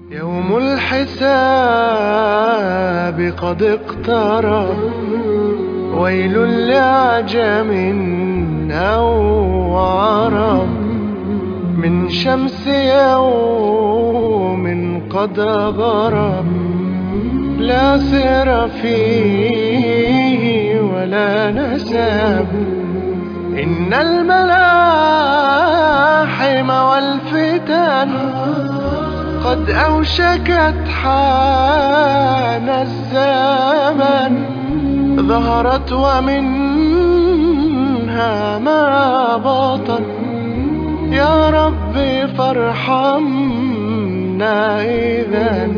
يوم الحساب قد اقترب ويل لعجم أو عرب من شمس يوم قد غرب لا سر فيه ولا نسب إن الملاحم والفتن قد أوشكت حان الزمن ظهرت ومنها ما بطن يا ربي فارحمنا إذا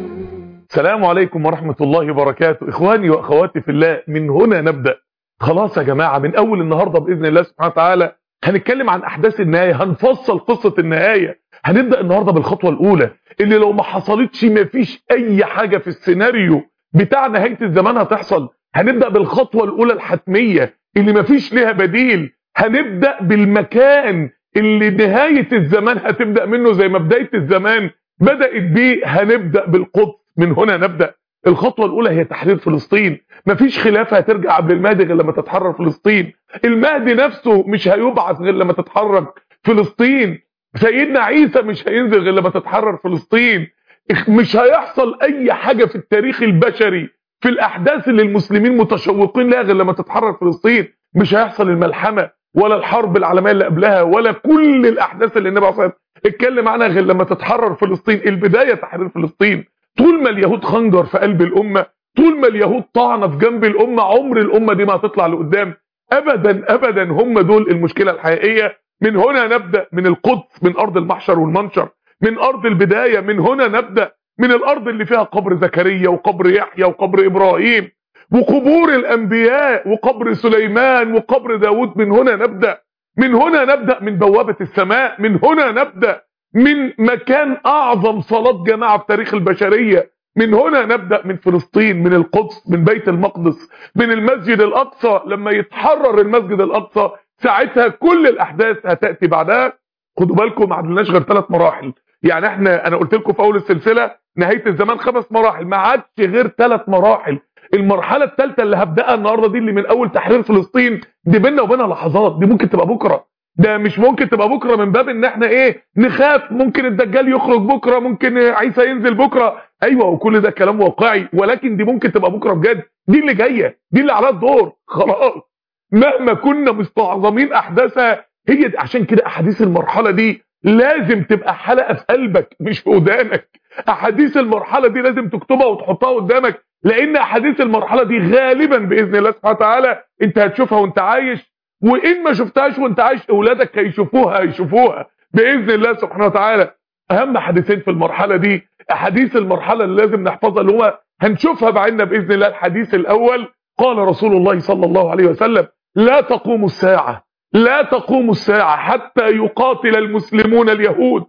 السلام عليكم ورحمة الله وبركاته إخواني وأخواتي في الله من هنا نبدأ خلاص يا جماعة من أول النهاردة بإذن الله سبحانه وتعالى هنتكلم عن أحداث النهاية هنفصل قصة النهاية هنبدأ النهاردة بالخطوة الأولى اللي لو ما حصلتش مفيش أي حاجة في السيناريو بتاع نهاية الزمان هتحصل هنبدأ بالخطوة الأولى الحتمية اللي مفيش لها بديل هنبدأ بالمكان اللي نهاية الزمان هتبدأ منه زي ما بداية الزمان بدأت بيه هنبدأ بالقدس من هنا نبدأ الخطوة الأولى هي تحرير فلسطين مفيش خلافة هترجع قبل المهدي غير لما تتحرر فلسطين المهدي نفسه مش هيبعث غير لما تتحرك فلسطين سيدنا عيسى مش هينزل غير لما تتحرر فلسطين مش هيحصل أي حاجة في التاريخ البشري في الأحداث اللي المسلمين متشوقين لها غير لما تتحرر فلسطين مش هيحصل الملحمة ولا الحرب العالمية اللي قبلها ولا كل الأحداث اللي النبي صلى الله عليه وسلم اتكلم عنها غير لما تتحرر فلسطين البداية تحرير فلسطين طول ما اليهود خنجر في قلب الأمة طول ما اليهود طعنة في جنب الأمة عمر الأمة دي ما هتطلع لقدام أبدا أبدا هم دول المشكلة الحقيقية من هنا نبدأ من القدس من أرض المحشر والمنشر من أرض البداية من هنا نبدأ من الأرض اللي فيها قبر زكريا وقبر يحيى وقبر إبراهيم وقبور الأنبياء وقبر سليمان وقبر داود من هنا نبدأ من هنا نبدأ من بوابة السماء من هنا نبدأ من مكان أعظم صلاة جماعة في تاريخ البشرية من هنا نبدأ من فلسطين من القدس من بيت المقدس من المسجد الأقصى لما يتحرر المسجد الأقصى ساعتها كل الأحداث هتأتي بعدها خدوا بالكم ما عدلناش غير ثلاث مراحل يعني احنا انا قلت لكم في اول السلسله نهايه الزمان خمس مراحل ما عادش غير ثلاث مراحل المرحله الثالثه اللي هبداها النهارده دي اللي من اول تحرير فلسطين دي بينا وبينها لحظات دي ممكن تبقى بكره ده مش ممكن تبقى بكره من باب ان احنا ايه نخاف ممكن الدجال يخرج بكره ممكن عيسى ينزل بكره ايوه وكل ده كلام واقعي ولكن دي ممكن تبقى بكره بجد دي اللي جايه دي اللي عليها الدور خلاص مهما كنا مستعظمين احداثها هي دي عشان كده احاديث المرحله دي لازم تبقى حلقه في قلبك مش في ودانك احاديث المرحله دي لازم تكتبها وتحطها قدامك لان احاديث المرحله دي غالبا باذن الله سبحانه وتعالى انت هتشوفها وانت عايش وان ما شفتهاش وانت عايش اولادك هيشوفوها هيشوفوها باذن الله سبحانه وتعالى اهم حديثين في المرحله دي احاديث المرحله اللي لازم نحفظها اللي هو هنشوفها بعيننا باذن الله الحديث الاول قال رسول الله صلى الله عليه وسلم لا تقوم الساعه لا تقوم الساعه حتى يقاتل المسلمون اليهود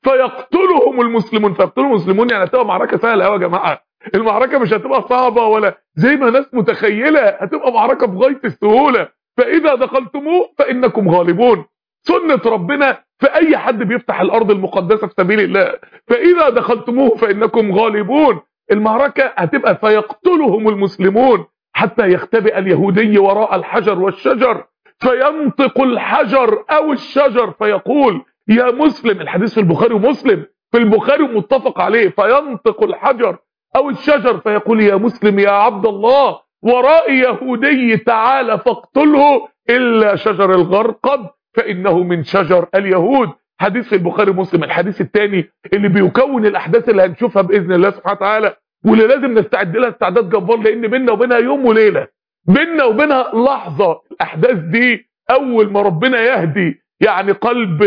فيقتلهم المسلمون فيقتلهم المسلمون يعني هتبقى معركه سهله قوي يا جماعه المعركه مش هتبقى صعبه ولا زي ما ناس متخيله هتبقى معركه بغايه السهوله فاذا دخلتموه فانكم غالبون سنه ربنا في اي حد بيفتح الارض المقدسه في سبيل الله فاذا دخلتموه فانكم غالبون المعركه هتبقى فيقتلهم المسلمون حتى يختبئ اليهودي وراء الحجر والشجر فينطق الحجر او الشجر فيقول يا مسلم الحديث في البخاري ومسلم في البخاري متفق عليه فينطق الحجر او الشجر فيقول يا مسلم يا عبد الله وراء يهودي تعالى فاقتله الا شجر الغرقد فانه من شجر اليهود حديث في البخاري ومسلم الحديث الثاني اللي بيكون الاحداث اللي هنشوفها باذن الله سبحانه وتعالى واللي لازم نستعد لها استعداد جبار لان بيننا وبينها يوم وليله بيننا وبينها لحظه الاحداث دي اول ما ربنا يهدي يعني قلب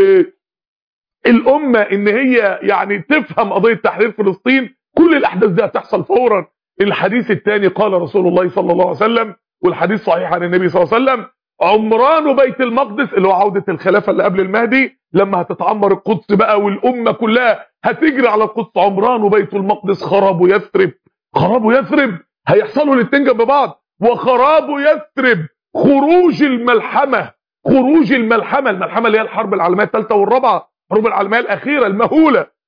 الامه ان هي يعني تفهم قضيه تحرير فلسطين كل الاحداث دي هتحصل فورا الحديث الثاني قال رسول الله صلى الله عليه وسلم والحديث صحيح عن النبي صلى الله عليه وسلم عمران بيت المقدس اللي هو عودة الخلافة اللي قبل المهدي لما هتتعمر القدس بقى والأمة كلها هتجري على القدس عمران بيت المقدس خراب يثرب خراب يثرب هيحصلوا الاتنين جنب بعض وخراب يثرب خروج الملحمة خروج الملحمة الملحمة اللي هي الحرب العالمية الثالثة والرابعة الحروب العالمية الأخيرة المهولة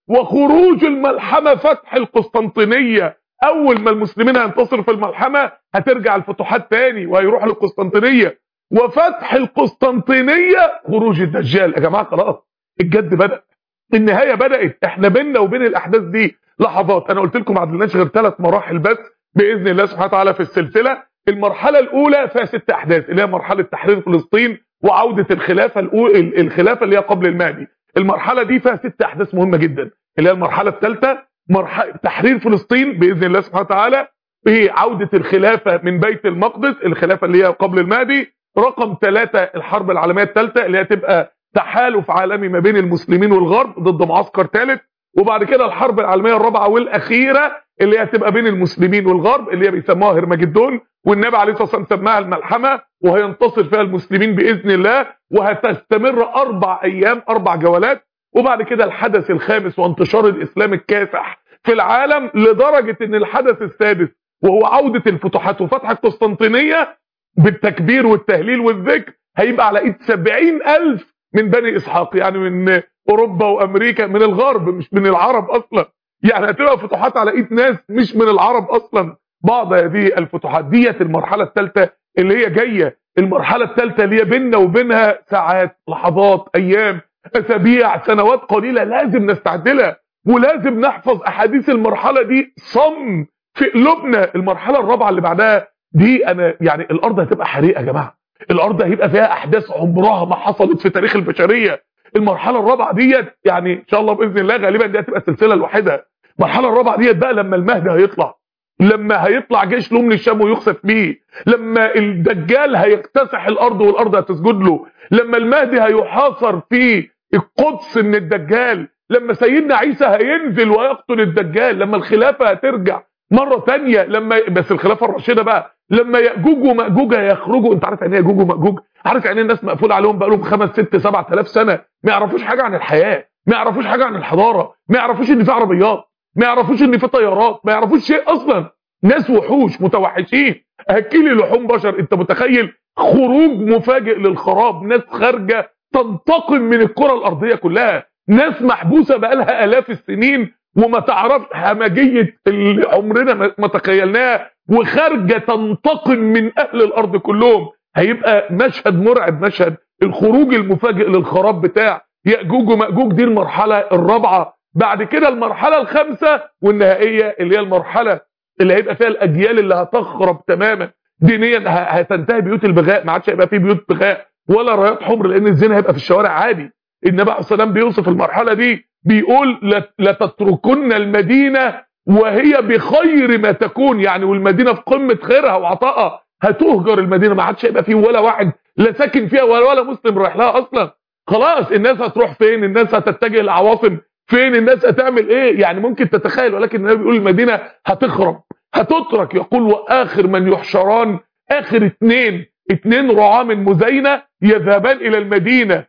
وخروج الملحمة فتح القسطنطينية اول ما المسلمين هينتصروا في الملحمة هترجع الفتوحات تاني وهيروح للقسطنطينية وفتح القسطنطينية خروج الدجال يا جماعة خلاص الجد بدأ النهاية بدأت احنا بيننا وبين الاحداث دي لحظات انا قلت لكم ما عدلناش غير ثلاث مراحل بس باذن الله سبحانه وتعالى في السلسلة المرحلة الاولى فيها ست احداث اللي هي مرحلة تحرير فلسطين وعودة الخلافة الأولى الخلافة اللي هي قبل المهدي المرحلة دي فيها ست احداث مهمة جدا اللي هي المرحلة الثالثة مرحلة تحرير فلسطين باذن الله سبحانه وتعالى هي عودة الخلافة من بيت المقدس الخلافة اللي هي قبل المهدي رقم ثلاثة الحرب العالمية الثالثة اللي هي تبقى تحالف عالمي ما بين المسلمين والغرب ضد معسكر ثالث وبعد كده الحرب العالمية الرابعة والأخيرة اللي هي تبقى بين المسلمين والغرب اللي هي بيسموها هرمجدون والنبي عليه الصلاة والسلام سماها الملحمة وهينتصر فيها المسلمين بإذن الله وهتستمر أربع أيام أربع جولات وبعد كده الحدث الخامس وانتشار الإسلام الكاسح في العالم لدرجة ان الحدث السادس وهو عودة الفتوحات وفتح القسطنطينية بالتكبير والتهليل والذكر هيبقى على ايد سبعين الف من بني اسحاق يعني من اوروبا وامريكا من الغرب مش من العرب اصلا يعني هتبقى فتوحات على ايد ناس مش من العرب اصلا بعض هذه الفتوحات ديت المرحلة الثالثة اللي هي جاية المرحلة الثالثة اللي هي بيننا وبينها ساعات لحظات ايام اسابيع سنوات قليلة لازم نستعد لها ولازم نحفظ احاديث المرحلة دي صم في قلوبنا المرحلة الرابعة اللي بعدها دي انا يعني الارض هتبقى حريقة يا جماعة الارض هيبقى فيها احداث عمرها ما حصلت في تاريخ البشرية المرحلة الرابعة ديت يعني ان شاء الله باذن الله غالبا دي هتبقى السلسلة الوحيدة المرحلة الرابعة ديت بقى لما المهدي هيطلع لما هيطلع جيش له من الشام ويخسف بيه لما الدجال هيكتسح الارض والارض هتسجد له لما المهدي هيحاصر في القدس من الدجال لما سيدنا عيسى هينزل ويقتل الدجال لما الخلافة هترجع مرة تانية لما بس الخلافة الراشدة بقى لما يأجوج ومأجوج هيخرجوا انت عارف يعني ايه يأجوج ومأجوج عارف يعني الناس مقفول عليهم بقى لهم خمس ست سبع آلاف سنة ما يعرفوش حاجة عن الحياة ما يعرفوش حاجة عن الحضارة ما يعرفوش ان في عربيات ما يعرفوش ان في طيارات ما يعرفوش شيء اصلا ناس وحوش متوحشين اكلي لحوم بشر انت متخيل خروج مفاجئ للخراب ناس خارجه تنتقم من الكره الارضيه كلها ناس محبوسه بقالها الاف السنين وما تعرفش همجيه اللي عمرنا ما تخيلناها وخارجه تنتقم من اهل الارض كلهم هيبقى مشهد مرعب مشهد الخروج المفاجئ للخراب بتاع ياجوج وماجوج دي المرحله الرابعه بعد كده المرحله الخامسه والنهائيه اللي هي المرحله اللي هيبقى فيها الاجيال اللي هتخرب تماما دينيا هتنتهي بيوت البغاء ما عادش هيبقى فيه بيوت بغاء ولا رايات حمر لان الزنا هيبقى في الشوارع عادي النبي عليه الصلاه والسلام بيوصف المرحله دي بيقول لتتركن المدينه وهي بخير ما تكون يعني والمدينه في قمه خيرها وعطائها هتهجر المدينه ما عادش هيبقى فيه ولا واحد لا ساكن فيها ولا ولا مسلم رايح لها اصلا خلاص الناس هتروح فين الناس هتتجه للعواصم فين الناس هتعمل ايه يعني ممكن تتخيل ولكن النبي بيقول المدينه هتخرب هتترك يقول واخر من يحشران اخر اتنين اتنين رعاة من مزينة يذهبان الى المدينة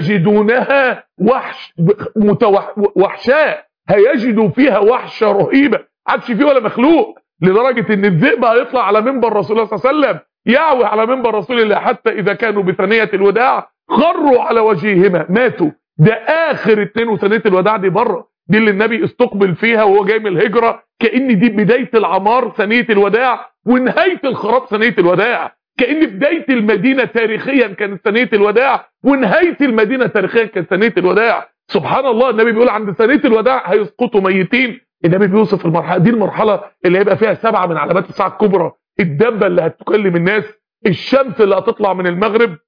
فيجدونها وحش متوح وحشاء هيجدوا فيها وحشة رهيبة عادش فيه ولا مخلوق لدرجة ان الذئب هيطلع على منبر رسول الله صلى الله عليه وسلم يعوي على منبر رسول الله حتى اذا كانوا بثنية الوداع خروا على وجيهما ماتوا ده اخر اتنين وثنية الوداع دي بره دي اللي النبي استقبل فيها وهو جاي من الهجرة كأن دي بداية العمار ثنية الوداع ونهاية الخراب ثنية الوداع كأن بداية المدينة تاريخيا كانت ثنية الوداع ونهاية المدينة تاريخيا كانت ثنية الوداع سبحان الله النبي بيقول عند ثنية الوداع هيسقطوا ميتين النبي بيوصف المرحلة دي المرحلة اللي هيبقى فيها سبعة من علامات الساعة الكبرى الدبة اللي هتكلم الناس الشمس اللي هتطلع من المغرب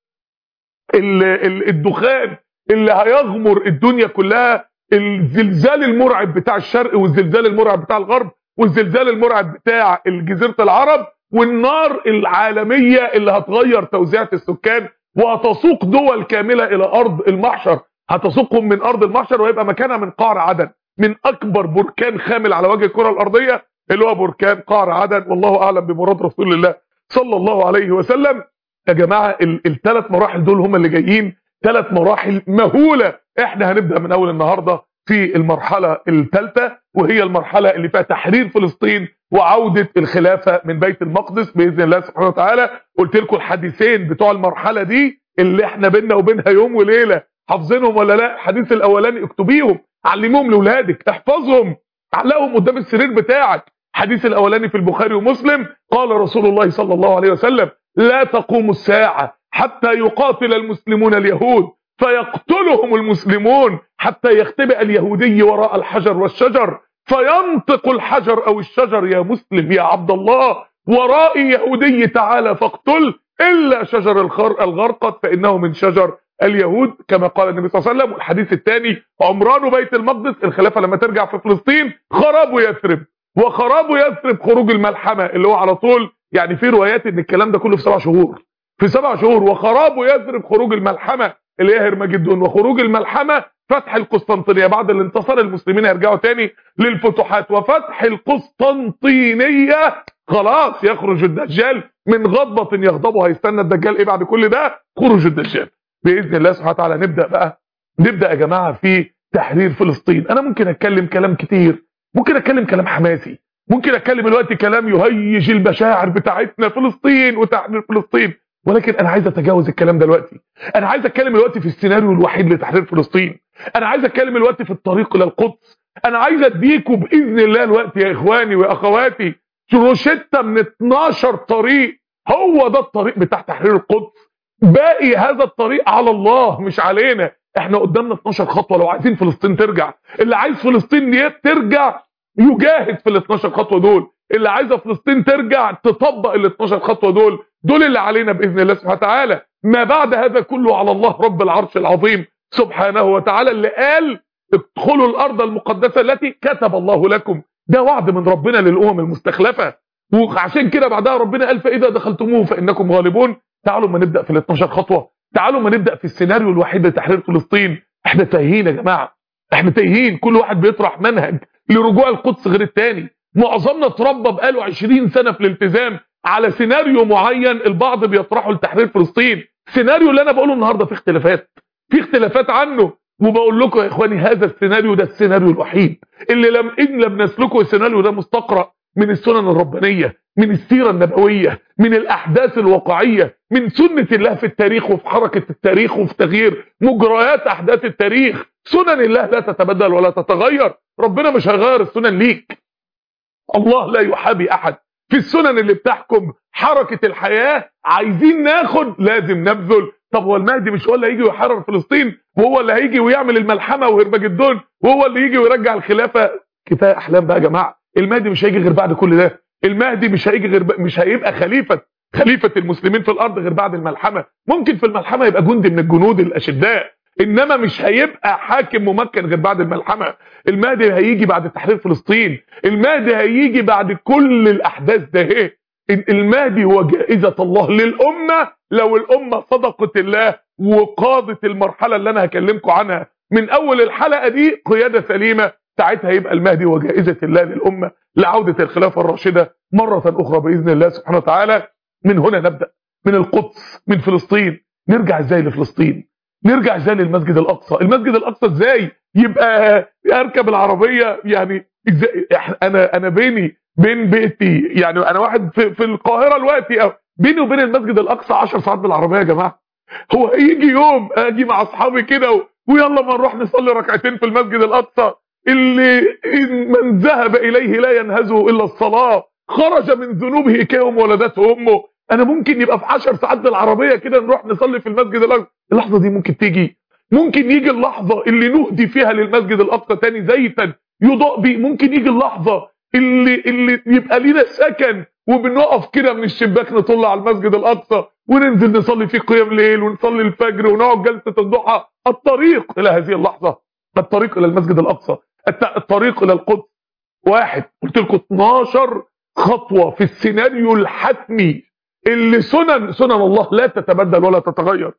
الدخان اللي هيغمر الدنيا كلها الزلزال المرعب بتاع الشرق والزلزال المرعب بتاع الغرب والزلزال المرعب بتاع جزيرة العرب والنار العالمية اللي هتغير توزيعة السكان وهتسوق دول كاملة الى ارض المحشر هتسوقهم من ارض المحشر ويبقى مكانها من قعر عدن من اكبر بركان خامل على وجه الكرة الارضية اللي هو بركان قعر عدن والله اعلم بمراد رسول الله صلى الله عليه وسلم يا جماعة الثلاث مراحل دول هم اللي جايين ثلاث مراحل مهولة احنا هنبدأ من اول النهاردة في المرحلة الثالثة وهي المرحلة اللي فيها تحرير فلسطين وعودة الخلافة من بيت المقدس بإذن الله سبحانه وتعالى قلت لكم الحديثين بتوع المرحلة دي اللي احنا بيننا وبينها يوم وليلة حافظينهم ولا لا الحديث الاولاني اكتبيهم علموهم لاولادك احفظهم علقهم قدام السرير بتاعك حديث الاولاني في البخاري ومسلم قال رسول الله صلى الله عليه وسلم لا تقوم الساعه حتى يقاتل المسلمون اليهود فيقتلهم المسلمون حتى يختبئ اليهودي وراء الحجر والشجر فينطق الحجر او الشجر يا مسلم يا عبد الله ورائي يهودي تعالى فاقتل الا شجر الخر الغرقد فانه من شجر اليهود كما قال النبي صلى الله عليه وسلم والحديث الثاني عمران بيت المقدس الخلافه لما ترجع في فلسطين خراب يثرب وخراب يثرب خروج الملحمه اللي هو على طول يعني في روايات ان الكلام ده كله في سبع شهور في سبع شهور وخراب يثرب خروج الملحمه اللي هي هرمجدون وخروج الملحمه فتح القسطنطينيه بعد الانتصار المسلمين يرجعوا تاني للفتوحات وفتح القسطنطينيه خلاص يخرج الدجال من غضبة يغضبه هيستنى الدجال ايه بعد كل ده خروج الدجال باذن الله سبحانه وتعالى نبدا بقى نبدا يا جماعه في تحرير فلسطين انا ممكن اتكلم كلام كتير ممكن اتكلم كلام حماسي ممكن اتكلم دلوقتي كلام يهيج المشاعر بتاعتنا فلسطين وتحرير فلسطين ولكن انا عايز اتجاوز الكلام ده دلوقتي انا عايز اتكلم دلوقتي في السيناريو الوحيد لتحرير فلسطين انا عايز اتكلم دلوقتي في الطريق الى القدس انا عايز اديكم باذن الله الوقت يا اخواني واخواتي روشته من 12 طريق هو ده الطريق بتاع تحرير القدس باقي هذا الطريق على الله مش علينا احنا قدامنا 12 خطوه لو عايزين فلسطين ترجع اللي عايز فلسطين ترجع يجاهد في ال 12 خطوه دول اللي عايزه فلسطين ترجع تطبق ال 12 خطوه دول دول اللي علينا باذن الله سبحانه وتعالى ما بعد هذا كله على الله رب العرش العظيم سبحانه وتعالى اللي قال ادخلوا الارض المقدسه التي كتب الله لكم ده وعد من ربنا للامم المستخلفه وعشان كده بعدها ربنا قال فاذا دخلتموه فانكم غالبون تعالوا ما نبدا في ال 12 خطوه تعالوا ما نبدا في السيناريو الوحيد لتحرير فلسطين احنا تايهين يا جماعه احنا تايهين كل واحد بيطرح منهج لرجوع القدس غير الثاني معظمنا اتربى بقاله 20 سنه في الالتزام على سيناريو معين البعض بيطرحه لتحرير فلسطين السيناريو اللي انا بقوله النهارده فيه اختلافات في اختلافات عنه وبقول لكم يا اخواني هذا السيناريو ده السيناريو الوحيد اللي لم ان لم نسلكه السيناريو ده مستقرأ من السنن الربانيه من السيره النبويه من الاحداث الواقعيه من سنه الله في التاريخ وفي حركه التاريخ وفي تغيير مجريات احداث التاريخ سنن الله لا تتبدل ولا تتغير ربنا مش هيغير السنن ليك الله لا يحابي احد في السنن اللي بتحكم حركه الحياه عايزين ناخد لازم نبذل طب هو المهدي مش هو اللي هيجي ويحرر فلسطين وهو اللي هيجي ويعمل الملحمه وهربجدون وهو اللي يجي ويرجع الخلافه كفايه احلام بقى يا جماعه المهدي مش هيجي غير بعد كل ده المهدي مش هيجي غير ب... مش هيبقى خليفه خليفه المسلمين في الارض غير بعد الملحمه ممكن في الملحمه يبقى جندي من الجنود الاشداء انما مش هيبقى حاكم ممكن غير بعد الملحمه المهدي هيجي بعد تحرير فلسطين المهدي هيجي بعد كل الاحداث ده ايه المهدي هو جائزه الله للامه لو الامه صدقت الله وقادت المرحله اللي انا هكلمكم عنها من اول الحلقه دي قياده سليمه ساعتها يبقى المهدي هو جائزه الله للامه لعوده الخلافه الراشده مره اخرى باذن الله سبحانه وتعالى من هنا نبدا من القدس من فلسطين نرجع ازاي لفلسطين نرجع ازاي للمسجد الاقصى المسجد الاقصى ازاي يبقى اركب العربيه يعني ازاي انا انا بيني بين بيتي يعني انا واحد في, في القاهره دلوقتي بيني وبين المسجد الاقصى 10 ساعات بالعربيه يا جماعه هو يجي يوم اجي مع اصحابي كده ويلا ما نروح نصلي ركعتين في المسجد الاقصى اللي من ذهب اليه لا ينهزه الا الصلاه خرج من ذنوبه كيوم ولدته امه انا ممكن يبقى في 10 ساعات بالعربيه كده نروح نصلي في المسجد الاقصى اللحظه دي ممكن تيجي ممكن يجي اللحظه اللي نهدي فيها للمسجد الاقصى تاني زيتا يضاء بيه ممكن يجي اللحظه اللي اللي يبقى لينا سكن وبنقف كده من الشباك نطل على المسجد الاقصى وننزل نصلي فيه قيام ليل ونصلي الفجر ونقعد جلسه الضحى الطريق الى هذه اللحظه الطريق الى المسجد الاقصى الطريق الى القدس واحد قلت لكم 12 خطوه في السيناريو الحتمي اللي سنن سنن الله لا تتبدل ولا تتغير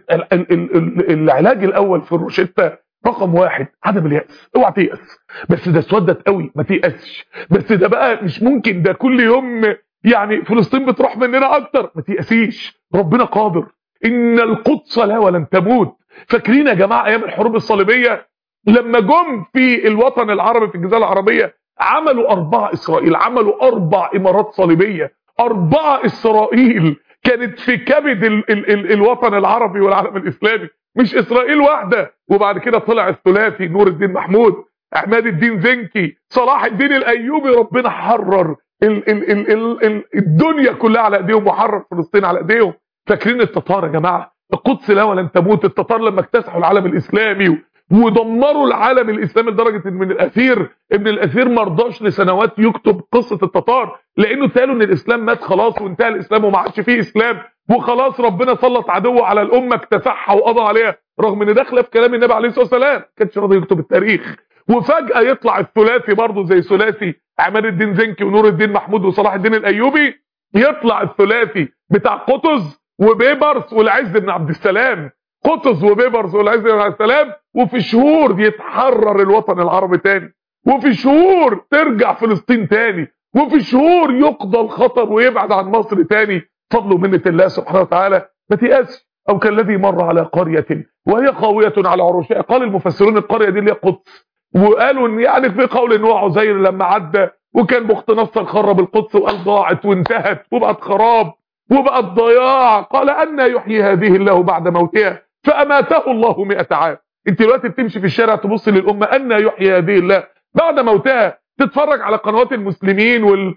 العلاج الاول في الروشته رقم واحد عدم اليأس اوعى تيأس بس ده اسودت قوي ما تيأسش بس ده بقى مش ممكن ده كل يوم يعني فلسطين بتروح مننا اكتر ما تيأسيش ربنا قادر ان القدس لا ولن تموت فاكرين يا جماعه ايام الحروب الصليبيه لما جم في الوطن العربي في الجزيره العربيه عملوا اربعه اسرائيل عملوا اربع امارات صليبيه اربعه اسرائيل كانت في كبد ال ال ال الوطن العربي والعالم الاسلامي مش اسرائيل واحده وبعد كده طلع الثلاثي نور الدين محمود عماد الدين زنكي صلاح الدين الايوبي ربنا حرر ال ال ال ال ال الدنيا كلها على ايديهم وحرر فلسطين على ايديهم فاكرين التتار يا جماعه القدس لا ولن تموت التتار لما اكتسحوا العالم الاسلامي ودمروا العالم الاسلامي لدرجه ان من الاثير ابن الاثير ما رضاش لسنوات يكتب قصه التتار لانه قالوا ان الاسلام مات خلاص وانتهى الاسلام وما عادش فيه اسلام وخلاص ربنا سلط عدو على الامه اكتسحها وقضى عليها رغم ان ده خلاف كلام النبي عليه الصلاه والسلام ما كانش راضي يكتب التاريخ وفجاه يطلع الثلاثي برضه زي ثلاثي عماد الدين زنكي ونور الدين محمود وصلاح الدين الايوبي يطلع الثلاثي بتاع قطز وبيبرس والعز بن عبد السلام قطز وبيبرس والعز بن عبد السلام وفي شهور يتحرر الوطن العربي تاني وفي شهور ترجع فلسطين تاني وفي شهور يقضى الخطر ويبعد عن مصر تاني فضل ومنة الله سبحانه وتعالى ما تيأسش او كالذي مر على قرية وهي خاوية على عروشها قال المفسرون القرية دي اللي هي قدس وقالوا ان يعني في قول ان هو عزير لما عدى وكان بخت نصر خرب القدس وقال ضاعت وانتهت وبقت خراب وبقت ضياع قال أن يحيي هذه الله بعد موتها فأماته الله مئة عام انت دلوقتي بتمشي في الشارع تبص للأمة أن يحيي هذه الله بعد موتها تتفرج على قنوات المسلمين وال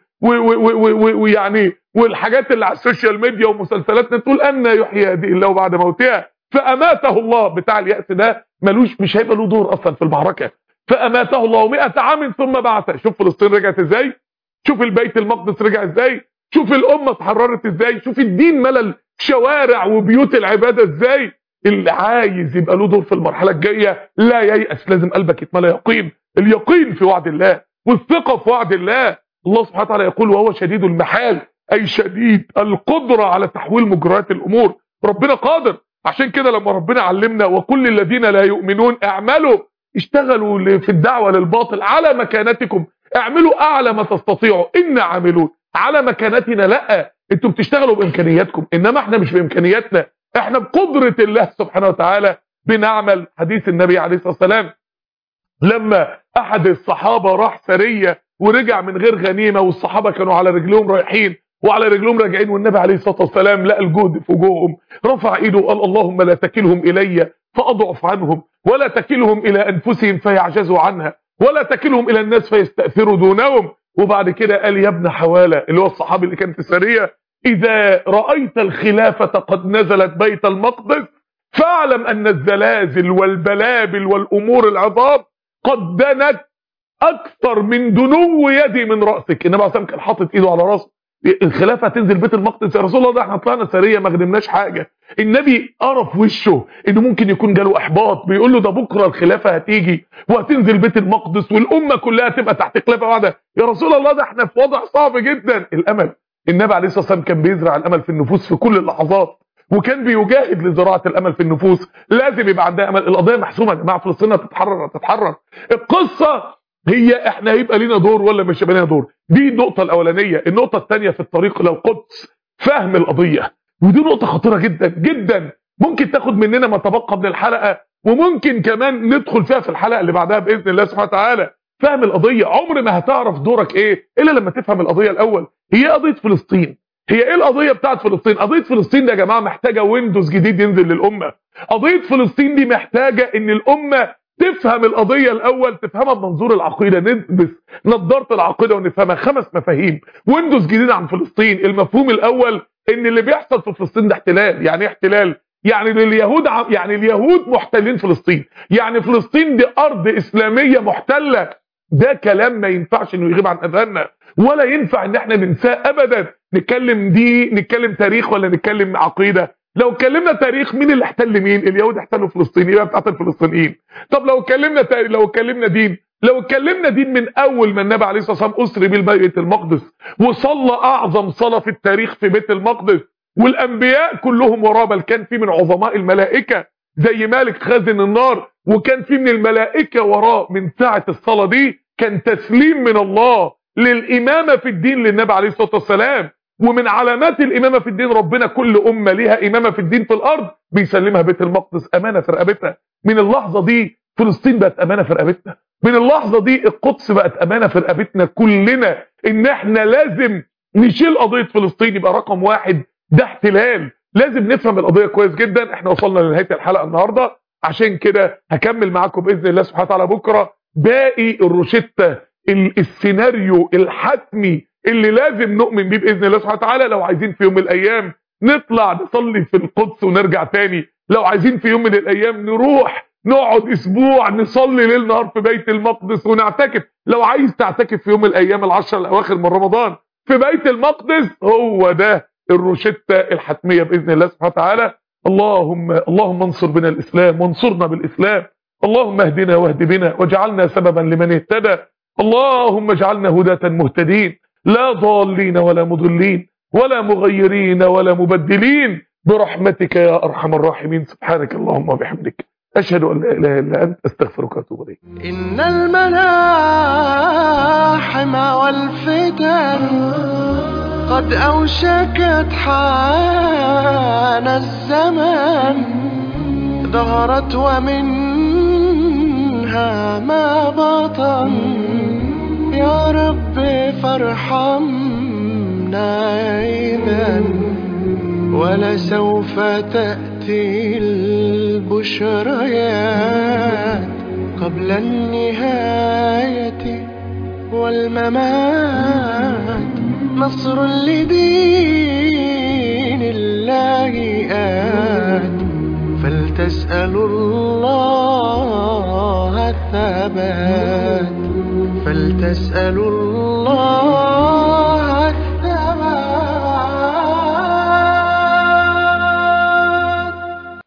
ويعني والحاجات اللي على السوشيال ميديا ومسلسلاتنا تقول أن يحيي هذه الله بعد موتها فأماته الله بتاع اليأس ده ملوش مش هيبقى له دور أصلا في المعركة فأماته الله مئة عام ثم بعث شوف فلسطين رجعت ازاي شوف البيت المقدس رجع ازاي شوف الأمة اتحررت ازاي شوف الدين ملل شوارع وبيوت العبادة ازاي اللي عايز يبقى له دور في المرحلة الجاية لا ييأس لازم قلبك يتملى يقين اليقين في وعد الله والثقة في وعد الله الله سبحانه وتعالى يقول وهو شديد المحال أي شديد القدرة على تحويل مجريات الأمور ربنا قادر عشان كده لما ربنا علمنا وكل الذين لا يؤمنون اعملوا اشتغلوا في الدعوة للباطل على مكانتكم اعملوا اعلى ما تستطيعوا ان عاملون على مكانتنا لا انتوا بتشتغلوا بامكانياتكم انما احنا مش بامكانياتنا احنا بقدرة الله سبحانه وتعالى بنعمل حديث النبي عليه الصلاة والسلام لما احد الصحابة راح سرية ورجع من غير غنيمة والصحابة كانوا على رجلهم رايحين وعلى رجلهم راجعين والنبي عليه الصلاة والسلام لقى الجهد في وجوههم رفع ايده وقال اللهم لا تكلهم الي فاضعف عنهم ولا تكلهم الى انفسهم فيعجزوا عنها ولا تكلهم الى الناس فيستأثروا دونهم وبعد كده قال يا ابن حوالة اللي هو الصحابي اللي كان في سرية اذا رأيت الخلافة قد نزلت بيت المقدس فاعلم ان الزلازل والبلابل والامور العظام قد دنت اكثر من دنو يدي من رأسك النبي عليه الصلاة كان حاطط ايده على راسه الخلافه هتنزل بيت المقدس يا رسول الله ده احنا طلعنا سريه ما خدمناش حاجه النبي قرا في وشه انه ممكن يكون جاله احباط بيقول له ده بكره الخلافه هتيجي وهتنزل بيت المقدس والامه كلها تبقى تحت خلافه واحده يا رسول الله ده احنا في وضع صعب جدا الامل النبي عليه الصلاه والسلام كان بيزرع الامل في النفوس في كل اللحظات وكان بيجاهد لزراعه الامل في النفوس لازم يبقى عندها امل القضيه محسومه يا جماعه فلسطين هتتحرر هتتحرر القصه هي احنا هيبقى لينا دور ولا مش هيبقى لينا دور دي النقطه الاولانيه النقطه الثانيه في الطريق للقدس فهم القضيه ودي نقطه خطيره جدا جدا ممكن تاخد مننا ما تبقى من الحلقه وممكن كمان ندخل فيها في الحلقه اللي بعدها باذن الله سبحانه وتعالى فهم القضيه عمر ما هتعرف دورك ايه الا لما تفهم القضيه الاول هي قضيه فلسطين هي ايه القضيه بتاعت فلسطين قضيه فلسطين دي يا جماعه محتاجه ويندوز جديد ينزل للامه قضيه فلسطين دي محتاجه ان الامه تفهم القضية الأول تفهمها بمنظور العقيدة نلبس نظارة العقيدة ونفهمها خمس مفاهيم ويندوز جديد عن فلسطين المفهوم الأول إن اللي بيحصل في فلسطين ده احتلال يعني ايه احتلال يعني اليهود عم يعني اليهود محتلين فلسطين يعني فلسطين دي أرض إسلامية محتلة ده كلام ما ينفعش إنه يغيب عن أذهاننا ولا ينفع إن احنا ننساه أبدا نتكلم دي نتكلم تاريخ ولا نتكلم عقيدة لو اتكلمنا تاريخ مين اللي احتل مين اليهود احتلوا فلسطين يبقى بتاعت الفلسطينيين طب لو اتكلمنا تاريخ لو اتكلمنا دين لو اتكلمنا دين من اول ما النبي عليه الصلاه والسلام اسري بيه بيت المقدس وصلى اعظم صلاه في التاريخ في بيت المقدس والانبياء كلهم وراه بل كان في من عظماء الملائكه زي مالك خازن النار وكان في من الملائكه وراه من ساعه الصلاه دي كان تسليم من الله للامامه في الدين للنبي عليه الصلاه والسلام ومن علامات الإمامة في الدين ربنا كل أمة ليها إمامة في الدين في الأرض بيسلمها بيت المقدس أمانة في رقبتها من اللحظة دي فلسطين بقت أمانة في رقبتنا من اللحظة دي القدس بقت أمانة في رقبتنا كلنا إن إحنا لازم نشيل قضية فلسطين يبقى رقم واحد ده احتلال لازم نفهم القضيه كويس جدا احنا وصلنا لنهايه الحلقه النهارده عشان كده هكمل معاكم باذن الله سبحانه وتعالى بكره باقي الروشته السيناريو الحتمي اللي لازم نؤمن بيه باذن الله سبحانه وتعالى لو عايزين في يوم من الايام نطلع نصلي في القدس ونرجع تاني لو عايزين في يوم من الايام نروح نقعد اسبوع نصلي ليل نهار في بيت المقدس ونعتكف لو عايز تعتكف في يوم من الايام العشر الاواخر من رمضان في بيت المقدس هو ده الروشته الحتميه باذن الله سبحانه وتعالى اللهم اللهم انصر بنا الاسلام وانصرنا بالاسلام اللهم اهدنا واهد بنا واجعلنا سببا لمن اهتدى اللهم اجعلنا هداة مهتدين لا ضالين ولا مضلين ولا مغيرين ولا مبدلين برحمتك يا ارحم الراحمين سبحانك اللهم وبحمدك اشهد ان لا اله الا انت استغفرك واتوب اليك إن الملاحم والفتن قد أوشكت حان الزمان ظهرت ومنها ما بطن يا رب فارحمنا إذا ولسوف تأتي البشريات قبل النهاية والممات نصر لدين الله آت فلتسألوا الله الثبات فلتسألوا الله